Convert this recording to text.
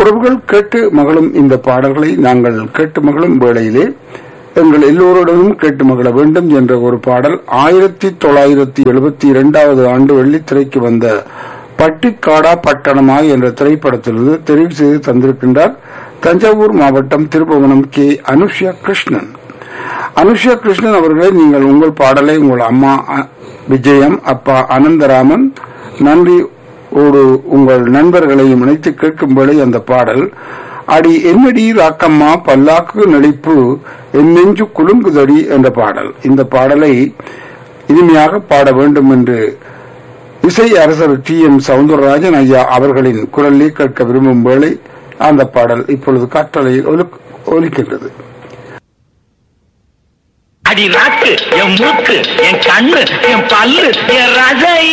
உறவுகள் கேட்டு மகளும் இந்த பாடல்களை நாங்கள் கேட்டு மகளும் வேளையிலே எங்கள் எல்லோருடனும் கேட்டு மகள வேண்டும் என்ற ஒரு பாடல் ஆயிரத்தி தொள்ளாயிரத்தி எழுபத்தி இரண்டாவது ஆண்டு வெள்ளித்திரைக்கு வந்த பட்டிக்காடா பட்டணமா என்ற திரைப்படத்திலிருந்து தெரிவு செய்து தந்திருக்கின்றார் தஞ்சாவூர் மாவட்டம் திருபுவனம் கே அனுஷ்யா கிருஷ்ணன் அனுஷ்யா கிருஷ்ணன் அவர்களே நீங்கள் உங்கள் பாடலை உங்கள் அம்மா அ, விஜயம் அப்பா அனந்தராமன் நன்றி ஒரு உங்கள் நண்பர்களையும் இணைத்து கேட்கும் வேளை அந்த பாடல் அடி என்னடி ராக்கம்மா பல்லாக்கு நடிப்பு என் நெஞ்சு குலுங்குதடி என்ற பாடல் இந்த பாடலை இனிமையாக பாட வேண்டும் என்று இசை அரசர் டி எம் சவுந்தரராஜன் ஐயா அவர்களின் குரலில் கேட்க விரும்பும் வேளை அந்த பாடல் இப்பொழுது காற்றலையில் ஒலிக்- ஒலிக்கின்றது அடி நாக்கு என் மூக்கு என் கண்ணு என் பல்லு என் ரசை